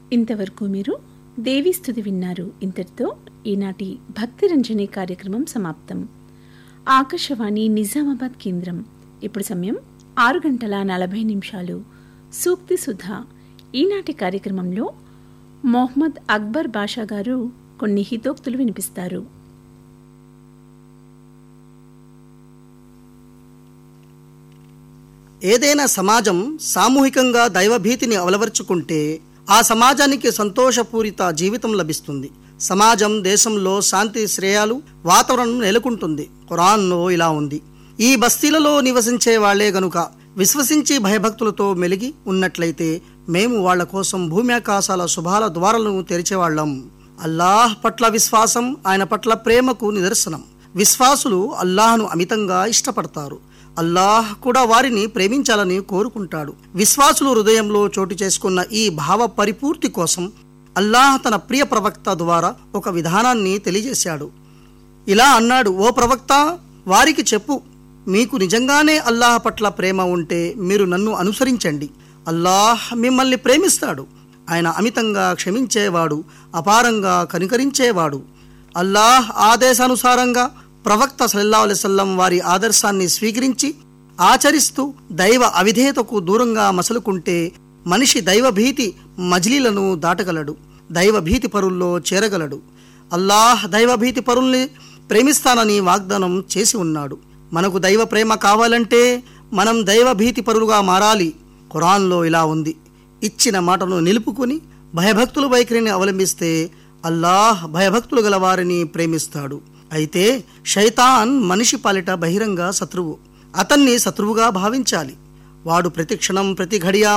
ఇంతవరకు మీరు దేవీస్తుతి విన్నారు ఇంతటితో ఈనాటి భక్తి రంజని కార్యక్రమం సమాప్తం ఆకాశవాణి నిజామాబాద్ కేంద్రం ఇప్పుడు సమయం ఆరు గంటల నలభై నిమిషాలు సూక్తి సుధా ఈనాటి కార్యక్రమంలో మొహమ్మద్ అక్బర్ బాషా గారు కొన్ని హితోక్తులు వినిపిస్తారు ఏదైనా సమాజం సామూహికంగా దైవభీతిని అలవర్చుకుంటే ఆ సమాజానికి సంతోషపూరిత జీవితం లభిస్తుంది సమాజం దేశంలో శాంతి శ్రేయాలు వాతావరణం నెలకొంటుంది ఖురాన్లో ఇలా ఉంది ఈ బస్తీలలో నివసించే వాళ్లే గనుక విశ్వసించి భయభక్తులతో మెలిగి ఉన్నట్లయితే మేము వాళ్ళ కోసం భూమి ఆకాశాల శుభాల ద్వారాలను తెరిచేవాళ్ళం అల్లాహ్ పట్ల విశ్వాసం ఆయన పట్ల ప్రేమకు నిదర్శనం విశ్వాసులు అల్లాహ్ను అమితంగా ఇష్టపడతారు అల్లాహ్ కూడా వారిని ప్రేమించాలని కోరుకుంటాడు విశ్వాసులు హృదయంలో చోటు చేసుకున్న ఈ భావ పరిపూర్తి కోసం అల్లాహ్ తన ప్రియ ప్రవక్త ద్వారా ఒక విధానాన్ని తెలియజేశాడు ఇలా అన్నాడు ఓ ప్రవక్త వారికి చెప్పు మీకు నిజంగానే అల్లాహ్ పట్ల ప్రేమ ఉంటే మీరు నన్ను అనుసరించండి అల్లాహ్ మిమ్మల్ని ప్రేమిస్తాడు ఆయన అమితంగా క్షమించేవాడు అపారంగా కనికరించేవాడు అల్లాహ్ ఆదేశానుసారంగా ప్రవక్త సల్లల్లాహు అలైహి వసల్లం వారి ఆదర్శాన్ని స్వీకరించి ఆచరిస్తూ దైవ అవిధేయతకు దూరంగా మసలుకుంటే మనిషి దైవభీతి మజిలీలను దాటగలడు దైవభీతి పరుల్లో చేరగలడు అల్లాహ్ దైవభీతి పరుల్ని ప్రేమిస్తానని వాగ్దానం చేసి ఉన్నాడు మనకు దైవ ప్రేమ కావాలంటే మనం దైవభీతి పరులుగా మారాలి ఖురాన్లో ఇలా ఉంది ఇచ్చిన మాటను నిలుపుకొని భయభక్తుల వైఖరిని అవలంబిస్తే అల్లాహ్ భయభక్తులు గల వారిని ప్రేమిస్తాడు అయితే శైతాన్ మనిషి పాలిట బహిరంగ శత్రువు అతన్ని శత్రువుగా భావించాలి వాడు ప్రతి క్షణం ప్రతి ఘడియ